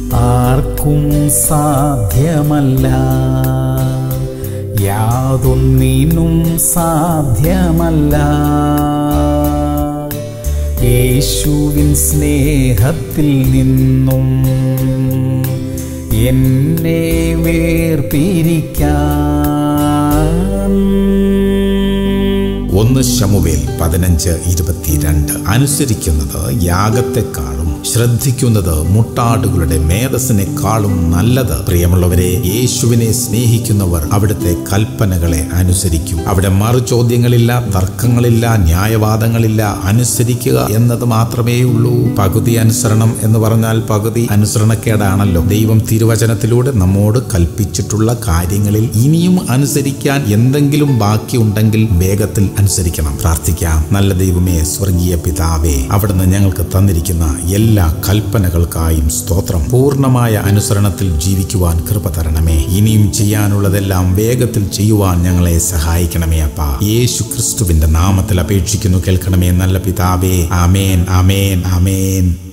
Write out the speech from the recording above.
ആർക്കും സാധ്യമല്ല യാതൊന്നിനും സാധ്യമല്ല യേശുവിൻ സ്നേഹത്തിൽ നിന്നും എന്നെ വേർപിരിക്കാൻ ഒന്ന് ശമുവേൽ പതിനഞ്ച് ഇരുപത്തിരണ്ട് അനുസരിക്കുന്നത് യാഗത്തെക്കാളും ശ്രദ്ധിക്കുന്നത് മുട്ടാടുകളുടെ മേധസ്സിനെക്കാളും നല്ലത് പ്രിയമുള്ളവരെ യേശുവിനെ സ്നേഹിക്കുന്നവർ അവിടുത്തെ കൽപ്പനകളെ അനുസരിക്കും അവിടെ മറു ചോദ്യങ്ങളില്ല തർക്കങ്ങളില്ല ന്യായവാദങ്ങളില്ല അനുസരിക്കുക എന്നത് മാത്രമേ ഉള്ളൂ പകുതി അനുസരണം എന്ന് പറഞ്ഞാൽ പകുതി അനുസരണക്കേടാണല്ലോ ദൈവം തിരുവചനത്തിലൂടെ നമ്മോട് കൽപ്പിച്ചിട്ടുള്ള കാര്യങ്ങളിൽ ഇനിയും അനുസരിക്കാൻ എന്തെങ്കിലും ബാക്കിയുണ്ടെങ്കിൽ വേഗത്തിൽ അനുസരിക്കണം പ്രാർത്ഥിക്കാം നല്ല ദൈവമേ സ്വർഗീയ പിതാവേ അവിടുന്ന് ഞങ്ങൾക്ക് തന്നിരിക്കുന്ന എല്ലാ കൽപ്പനകൾക്കായും സ്തോത്രം പൂർണ്ണമായ അനുസരണത്തിൽ ജീവിക്കുവാൻ കൃപ തരണമേ ഇനിയും ചെയ്യാനുള്ളതെല്ലാം വേഗത്തിൽ ചെയ്യുവാൻ ഞങ്ങളെ സഹായിക്കണമേ അപ്പ യേശു ക്രിസ്തുവിന്റെ നാമത്തിൽ അപേക്ഷിക്കുന്നു കേൾക്കണമേ നല്ല പിതാവേ ആമേൻ ആമേൻ ആമേൻ